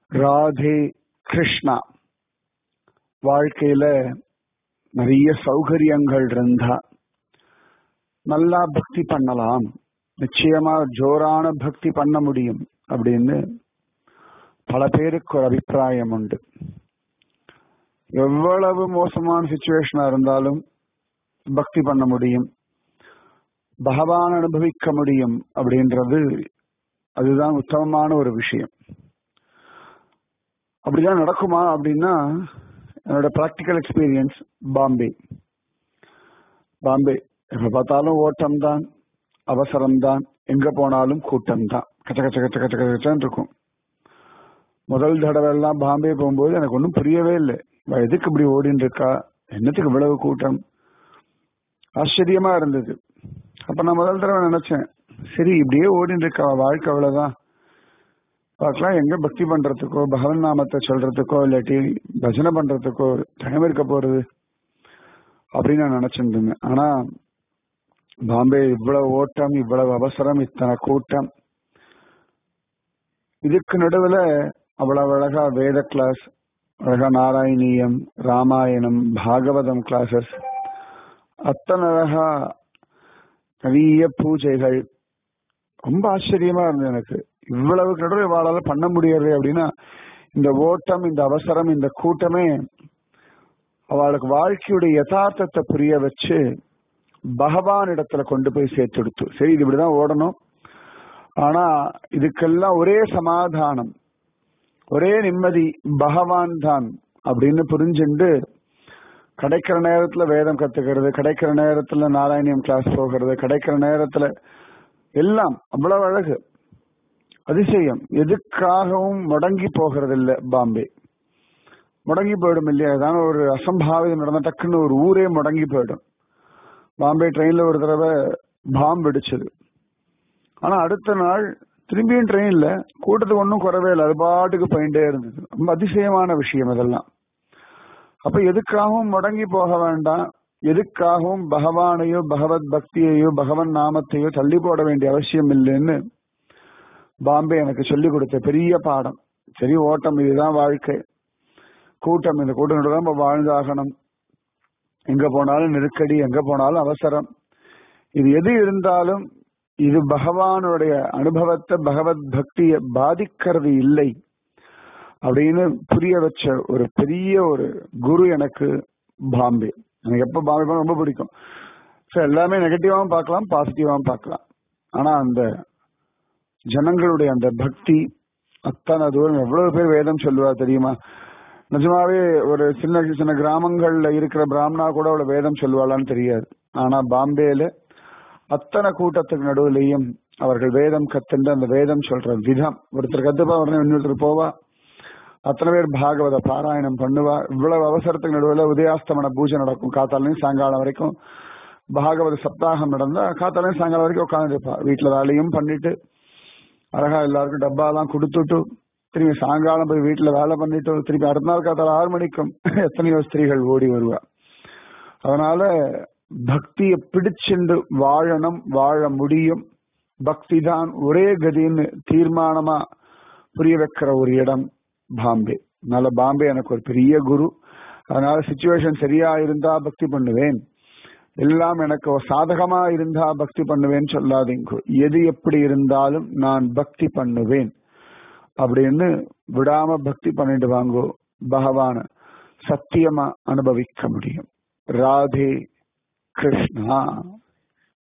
ராதே கிருஷ்ணா வாழ்க்கையில நிறைய சௌகரியங்கள் இருந்தா நல்லா பக்தி பண்ணலாம் நிச்சயமா ஜோரான பக்தி பண்ண முடியும் அப்படின்னு பல பேருக்கு ஒரு அபிப்பிராயம் உண்டு எவ்வளவு மோசமான சுச்சுவேஷனா இருந்தாலும் பக்தி பண்ண முடியும் பகவான் அனுபவிக்க முடியும் அப்படின்றது அதுதான் உத்தமமான ஒரு விஷயம் அப்படிதான் நடக்குமா அப்படின்னா என்னோட ப்ராக்டிக்கல் எக்ஸ்பீரியன்ஸ் பாம்பே பாம்பே எப்ப பார்த்தாலும் ஓட்டம் தான் அவசரம் தான் எங்க போனாலும் கூட்டம் தான் கச்ச கச்ச கச்ச கச்ச கச்சன்னு இருக்கும் முதல் தடவை எல்லாம் பாம்பே போகும்போது எனக்கு ஒன்றும் புரியவே இல்லை இவ எதுக்கு இப்படி ஓடின்னு இருக்கா என்னத்துக்கு இவ்வளவு கூட்டம் ஆச்சரியமா இருந்தது அப்ப நான் முதல் தடவை நினைச்சேன் சரி இப்படியே ஓடின்னு இருக்கா அவ வாழ்க்கை அவ்வளவுதான் பார்க்கலாம் எங்க பக்தி பண்றதுக்கோ பகவன் நாமத்தை சொல்றதுக்கோ இல்லாட்டி பஜனை பண்றதுக்கோ டைம் இருக்க போறது அப்படின்னு நான் நினைச்சிருந்தேன் ஆனா பாம்பே இவ்வளவு ஓட்டம் இவ்வளவு அவசரம் இத்தனை கூட்டம் இதுக்கு நடுவுல அவ்வளவு அழகா வேத கிளாஸ் அழகா நாராயணியம் ராமாயணம் பாகவதம் கிளாஸஸ் அத்தனை அழகா நிறைய பூஜைகள் ரொம்ப ஆச்சரியமா இருந்தது எனக்கு இவ்வளவு நடுவில் வாழால பண்ண முடியாது அப்படின்னா இந்த ஓட்டம் இந்த அவசரம் இந்த கூட்டமே அவளுக்கு வாழ்க்கையுடைய யதார்த்தத்தை புரிய வச்சு பகவான் இடத்துல கொண்டு போய் சேர்த்துடுத்து சரி இது இப்படிதான் ஓடணும் ஆனா இதுக்கெல்லாம் ஒரே சமாதானம் ஒரே நிம்மதி பகவான் தான் அப்படின்னு புரிஞ்சுண்டு கிடைக்கிற நேரத்துல வேதம் கத்துக்கிறது கிடைக்கிற நேரத்துல நாராயணியம் கிளாஸ் போகிறது கிடைக்கிற நேரத்துல எல்லாம் அவ்வளவு அழகு அதிசயம் எதுக்காகவும் முடங்கி போகிறது இல்ல பாம்பே முடங்கி போயிடும் இல்லையா ஏதாவது ஒரு அசம்பாவிதம் நடந்த டக்குன்னு ஒரு ஊரே முடங்கி போயிடும் பாம்பே ட்ரெயின்ல ஒரு தடவை பாம்பு வெடிச்சது ஆனா அடுத்த நாள் திரும்பியும் ட்ரெயின்ல கூட்டத்துக்கு ஒன்றும் குறவே இல்லை அது பாட்டுக்கு போயிட்டே இருந்தது ரொம்ப அதிசயமான விஷயம் இதெல்லாம் அப்ப எதுக்காகவும் முடங்கி போக வேண்டாம் எதுக்காகவும் பகவானையோ பகவத் பக்தியையோ பகவன் நாமத்தையோ தள்ளி போட வேண்டிய அவசியம் இல்லைன்னு பாம்பே எனக்கு சொல்லிக் கொடுத்த பெரிய பாடம் சரி ஓட்டம் இதுதான் வாழ்க்கை கூட்டம் இந்த கூட்டம் தான் வாழ்ந்தாகணும் எங்க போனாலும் நெருக்கடி எங்க போனாலும் அவசரம் இது எது இருந்தாலும் இது பகவானுடைய அனுபவத்தை பகவத் பக்தியை பாதிக்கிறது இல்லை அப்படின்னு புரிய வச்ச ஒரு பெரிய ஒரு குரு எனக்கு பாம்பே எனக்கு எப்ப பாம்பே ரொம்ப பிடிக்கும் ஸோ எல்லாமே நெகட்டிவாவும் பார்க்கலாம் பாசிட்டிவாவும் பார்க்கலாம் ஆனா அந்த ஜனங்களுடைய அந்த பக்தி அத்தனை தூரம் எவ்வளவு பேர் வேதம் சொல்லுவா தெரியுமா நிஜமாவே ஒரு சின்ன சின்ன கிராமங்கள்ல இருக்கிற பிராமணா கூட அவ்வளவு வேதம் சொல்லுவாளான்னு தெரியாது ஆனா பாம்பேல அத்தனை கூட்டத்துக்கு நடுவுலையும் அவர்கள் வேதம் கத்துண்டு அந்த வேதம் சொல்ற விதம் ஒருத்தர் கத்துப்பா உடனே இன்னொருத்தர் போவா அத்தனை பேர் பாகவத பாராயணம் பண்ணுவா இவ்வளவு அவசரத்துக்கு நடுவில் உதயாஸ்தமன பூஜை நடக்கும் காத்தாலையும் சாயங்காலம் வரைக்கும் பாகவத சப்தாகம் நடந்தா காத்தாலையும் சாயங்காலம் வரைக்கும் உட்காந்துருப்பா வீட்டுல வேலையும் பண்ணிட்டு அழகா எல்லாருக்கும் டப்பாலாம் கொடுத்துட்டு திரும்பி சாயங்காலம் போய் வீட்டுல வேலை பண்ணிட்டு திருப்பி அடுத்த நாள் காத்தால ஆறு மணிக்கும் எத்தனையோ ஸ்திரீகள் ஓடி வருவா அதனால பக்தியை பிடிச்சுண்டு வாழணும் வாழ முடியும் பக்தி தான் ஒரே கதின்னு தீர்மானமா புரிய வைக்கிற ஒரு இடம் பாம்பே அதனால பாம்பே எனக்கு ஒரு பெரிய குரு அதனால சுச்சுவேஷன் சரியா இருந்தா பக்தி பண்ணுவேன் எல்லாம் எனக்கு சாதகமா இருந்தா பக்தி பண்ணுவேன்னு சொல்லாதீங்க எது எப்படி இருந்தாலும் நான் பக்தி பண்ணுவேன் அப்படின்னு விடாம பக்தி பண்ணிட்டு வாங்கோ பகவான சத்தியமா அனுபவிக்க முடியும் ராதே கிருஷ்ணா